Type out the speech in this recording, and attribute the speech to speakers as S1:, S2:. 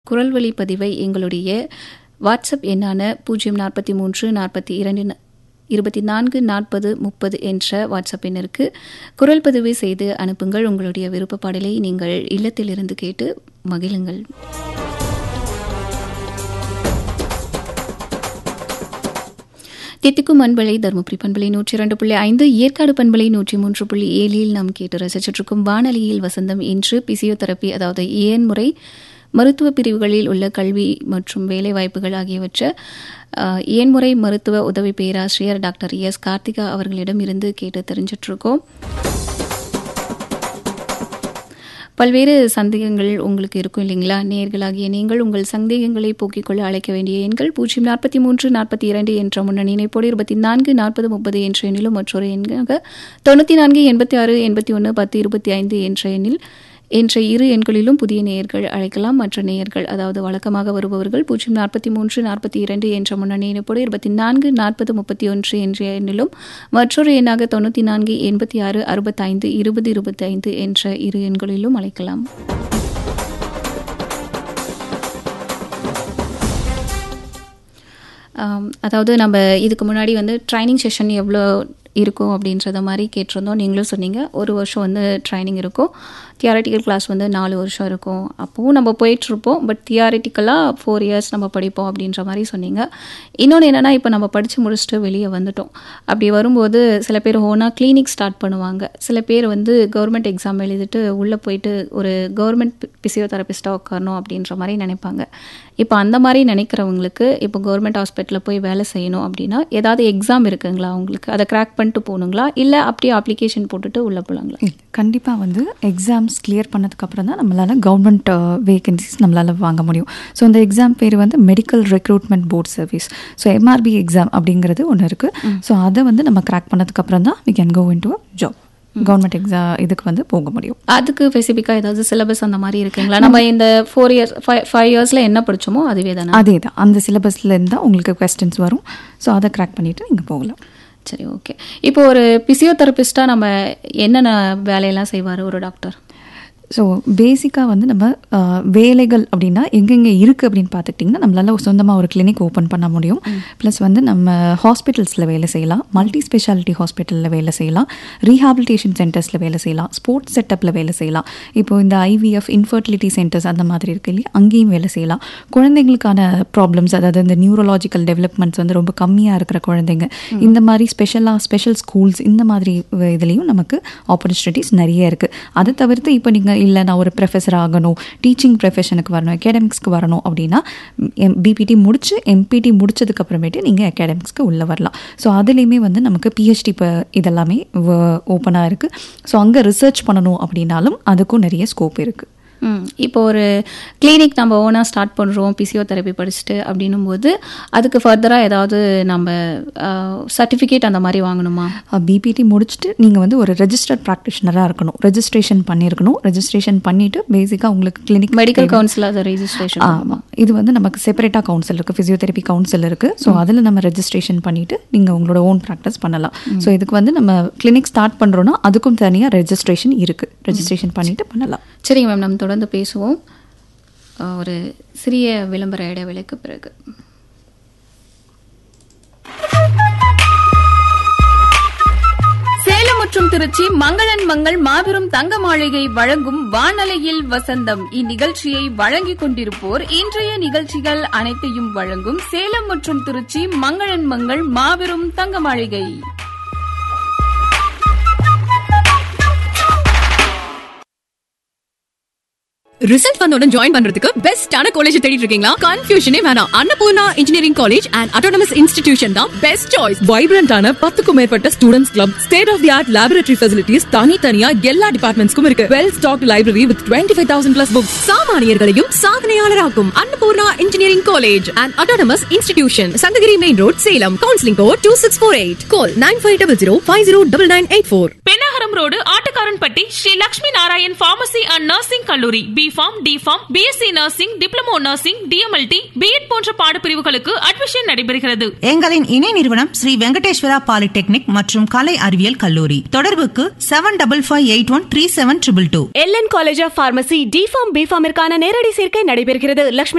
S1: குரல் வழி பதிவை எங்களுடைய வாட்ஸ்அப் எண்ணான பூஜ்ஜியம் நாற்பத்தி மூன்று நாற்பத்தி இரண்டு இருபத்தி நான்கு நாற்பது முப்பது என்ற வாட்ஸ்அப் எண்ணிற்கு குரல் பதிவு செய்து அனுப்புங்கள் உங்களுடைய விருப்ப பாடலை நீங்கள் இல்லத்திலிருந்து கேட்டு மகிழுங்கள் தித்திக்கும் அன்பலை தருமபுரி பண்பலை நூற்றி இரண்டு புள்ளி ஐந்து ஏற்காடு பண்பலை நூற்றி மூன்று புள்ளி ஏழில் நாம் கேட்டு ரசிச்சிருக்கும் வானொலியில் வசந்தம் இன்று பிசியோதெரப்பி அதாவது ஏன் முறை மருத்துவ பிரிவுகளில் உள்ள கல்வி மற்றும் வேலைவாய்ப்புகள் ஆகியவற்றை ஏன்முறை மருத்துவ உதவி பேராசிரியர் டாக்டர் எஸ் கார்த்திகா அவர்களிடம் இருந்து கேட்டு தெரிஞ்சிட்ருக்கோம் பல்வேறு சந்தேகங்கள் உங்களுக்கு இருக்கும் இல்லைங்களா நேர்களாகிய நீங்கள் உங்கள் சந்தேகங்களை போக்கிக் கொள்ள அழைக்க வேண்டிய எண்கள் பூஜ்ஜியம் நாற்பத்தி மூன்று நாற்பத்தி இரண்டு என்ற முன்னணி இணைப்போடு இருபத்தி நான்கு நாற்பது முப்பது என்ற எண்ணிலும் மற்றொரு எண்ணாக தொண்ணூற்றி நான்கு எண்பத்தி ஆறு எண்பத்தி ஒன்று பத்து இருபத்தி ஐந்து என்ற எண்ணில் என்ற இரு எண்களிலும் புதிய நேயர்கள் அழைக்கலாம் மற்ற நேயர்கள் அதாவது வழக்கமாக வருபவர்கள் பூஜ்ஜியம் நாற்பத்தி மூன்று நாற்பத்தி இரண்டு என்ற முன்னணி இணைப்போடு இருபத்தி நான்கு நாற்பது முப்பத்தி ஒன்று என்ற எண்ணிலும் மற்றொரு எண்ணாக தொண்ணூற்றி நான்கு எண்பத்தி ஆறு அறுபத்தைந்து இருபது இருபத்தி ஐந்து என்ற இரு எண்களிலும் அழைக்கலாம் அதாவது நம்ம இதுக்கு முன்னாடி வந்து ட்ரைனிங் செஷன் எவ்வளோ இருக்கும் அப்படின்றத மாதிரி கேட்டிருந்தோம் நீங்களும் சொன்னீங்க ஒரு வருஷம் வந்து ட்ரைனிங் இருக்கும் தியாரட்டிக்கல் கிளாஸ் வந்து நாலு வருஷம் இருக்கும் அப்போவும் நம்ம போயிட்டுருப்போம் பட் தியாரிட்டிக்கலாக ஃபோர் இயர்ஸ் நம்ம படிப்போம் அப்படின்ற மாதிரி சொன்னீங்க இன்னொன்று என்னென்னா இப்போ நம்ம படித்து முடிச்சுட்டு வெளியே வந்துட்டோம் அப்படி வரும்போது சில பேர் ஓனாக கிளினிக் ஸ்டார்ட் பண்ணுவாங்க சில பேர் வந்து கவர்மெண்ட் எக்ஸாம் எழுதிட்டு உள்ளே போயிட்டு ஒரு கவர்மெண்ட் பிசியோதெரபிஸ்ட்டாக உட்காரணும் அப்படின்ற மாதிரி நினைப்பாங்க இப்போ அந்த மாதிரி நினைக்கிறவங்களுக்கு இப்போ கவர்மெண்ட் ஹாஸ்பிட்டலில் போய் வேலை செய்யணும் அப்படின்னா ஏதாவது எக்ஸாம் இருக்குங்களா அவங்களுக்கு அதை கிராக் பண்ணிட்டு போகணுங்களா இல்லை அப்படியே அப்ளிகேஷன் போட்டுட்டு உள்ளே போகலாங்களா
S2: கண்டிப்பாக வந்து எக்ஸாம்ஸ் கிளியர் பண்ணதுக்கப்புறம் தான் நம்மளால் கவர்மெண்ட் வேகன்சிஸ் நம்மளால் வாங்க முடியும் ஸோ இந்த எக்ஸாம் பேர் வந்து medical recruitment board service so MRB exam அப்படிங்கிறது ஒன்று இருக்குது ஸோ அதை வந்து நம்ம கிராக் பண்ணதுக்கப்புறம் தான் we can go into job government exam இதுக்கு வந்து போக முடியும்
S1: அதுக்கு ஸ்பெசிஃபிக்காக ஏதாவது சிலபஸ் அந்த மாதிரி இருக்குங்களா நம்ம இந்த ஃபோர் இயர்ஸ் ஃபைவ் ஃபைவ் இயர்ஸில் என்ன படித்தோமோ அதுவே தானே
S2: அதே தான் அந்த சிலபஸ்லேருந்து தான் உங்களுக்கு கொஸ்டின்ஸ் வரும் ஸோ அதை கிராக் பண்ணிவிட்டு நீங்கள் போகலாம்
S1: சரி ஓகே இப்போ ஒரு பிசியோதெரபிஸ்ட்டாக நம்ம என்னென்ன வேலையெல்லாம் செய்வார் ஒரு டாக்டர்
S2: ஸோ பேசிக்காக வந்து நம்ம வேலைகள் அப்படின்னா எங்கெங்கே இருக்குது அப்படின்னு பார்த்துட்டிங்கன்னா நம்மளால் சொந்தமாக ஒரு கிளினிக் ஓப்பன் பண்ண முடியும் ப்ளஸ் வந்து நம்ம ஹாஸ்பிட்டல்ஸில் வேலை செய்யலாம் மல்டி ஸ்பெஷாலிட்டி ஹாஸ்பிட்டலில் வேலை செய்யலாம் ரீஹாபிலிட்டேஷன் சென்டர்ஸில் வேலை செய்யலாம் ஸ்போர்ட்ஸ் செட்டப்பில் வேலை செய்யலாம் இப்போ இந்த ஐவிஎஃப் இன்ஃபர்டிலிட்டி சென்டர்ஸ் அந்த மாதிரி இருக்கு இல்லையா அங்கேயும் வேலை செய்யலாம் குழந்தைங்களுக்கான ப்ராப்ளம்ஸ் அதாவது இந்த நியூரலாஜிக்கல் டெவலப்மெண்ட்ஸ் வந்து ரொம்ப கம்மியாக இருக்கிற குழந்தைங்க இந்த மாதிரி ஸ்பெஷலாக ஸ்பெஷல் ஸ்கூல்ஸ் இந்த மாதிரி இதுலேயும் நமக்கு ஆப்பர்ச்சுனிட்டிஸ் நிறைய இருக்குது அதை தவிர்த்து இப்போ நீங்கள் இல்லை நான் ஒரு ப்ரொஃபஸர் ஆகணும் டீச்சிங் ப்ரொஃபஷனுக்கு வரணும் அகாடமிக்ஸ்க்கு வரணும் அப்படின்னா எம் பிபிடி முடிச்சு எம்பிடி முடிச்சதுக்கு அப்புறமேட்டு நீங்கள் அகாடமிக்ஸ்க்கு உள்ளே வரலாம் ஸோ அதுலேயுமே வந்து நமக்கு பிஹெச்டி இப்போ இதெல்லாமே ஓப்பனாக இருக்குது ஸோ அங்கே ரிசர்ச் பண்ணணும் அப்படின்னாலும் அதுக்கும் நிறைய ஸ்கோப் இருக்குது
S1: ம் இப்போ ஒரு கிளினிக் நம்ம ஓனாக ஸ்டார்ட் பண்ணுறோம் பிசியோதெரப்பி படிச்சுட்டு அப்படின்னும் போது அதுக்கு ஃபர்தராக ஏதாவது நம்ம சர்டிஃபிகேட் அந்த மாதிரி வாங்கணுமா
S2: பிபிடி முடிச்சுட்டு நீங்கள் வந்து ஒரு ரெஜிஸ்டர்ட் ப்ராக்டிஷனராக இருக்கணும் ரெஜிஸ்ட்ரேஷன் பண்ணியிருக்கணும் ரெஜிஸ்ட்ரேஷன் பண்ணிவிட்டு பேசிக்காக உங்களுக்கு கிளினிக்
S1: மெடிக்கல் கவுன்சில் அது ரெஜிஸ்ட்ரேஷன்
S2: ஆமாம் இது வந்து நமக்கு செப்பரேட்டாக கவுன்சில் இருக்குது ஃபிசியோதெரப்பி கவுன்சில் இருக்குது ஸோ அதில் நம்ம ரெஜிஸ்ட்ரேஷன் பண்ணிவிட்டு நீங்கள் உங்களோட ஓன் ப்ராக்டிஸ் பண்ணலாம் ஸோ இதுக்கு வந்து நம்ம கிளினிக் ஸ்டார்ட் பண்ணுறோன்னா அதுக்கும் தனியாக ரெஜிஸ்ட்ரேஷன் இருக்குது ரெஜிஸ்ட்ரேஷன் பண்ணிவிட்டு பண்ணலாம்
S1: சரிங்க மேம் நம்ம தொடர்ந்து பேசுவோம் ஒரு சிறிய விளம்பர இடைவேளைக்கு பிறகு
S3: சேலம் மற்றும் திருச்சி மங்களன் மங்கள் மாபெரும் தங்க மாளிகை வழங்கும் வானலையில் வசந்தம் இந்நிகழ்ச்சியை வழங்கிக் கொண்டிருப்போர் இன்றைய நிகழ்ச்சிகள் அனைத்தையும் வழங்கும் சேலம் மற்றும் திருச்சி மங்களன் மங்கள் மாபெரும் தங்க மாளிகை
S4: ரிசல்ட் வந்தோட ஜாயின் பண்றதுக்கு பெஸ்டான காலேஜ் தேடிட்டு இருக்கீங்களா கன்ஃபியூஷனே வேணாம் Annapoorna engineering college and autonomous institution தான் பெஸ்ட் சாய்ஸ் வைப்ரண்டான பத்துக்கும் மேற்பட்ட students club state of the art laboratory facilities தனித்தனியா எல்லா டிபார்ட்மெண்ட்ஸ்க்கும் இருக்கு well stock library with twenty five thousand plus books சாமானியர்களையும் சாதனையாளராக்கும் Annapoorna engineering college and autonomous institution Sankagiri main road Salem counselling code two six four eight call nine five double zero five zero double nine eight four
S3: Pennagaram road Attukkaranpatti Sri Lakshmi Narayan pharmacy and nursing கல்லூரி B pharm D pharm BSc nursing diploma nursing DMLT BEd போன்ற பாடப்பிரிவுகளுக்கு admission நடைபெறுகிறது
S5: எங்களின் இணை நிறுவனம் Sri Venkateswara polytechnic மற்றும் கலை அறிவியல் கல்லூரி தொடர்புக்கு seven double five eight one three seven triple two
S6: LN college of pharmacy D pharm B ஃபார்மிற்கான நேரடி சேர்க்கை நடைபெறுகிறது லட்சுமி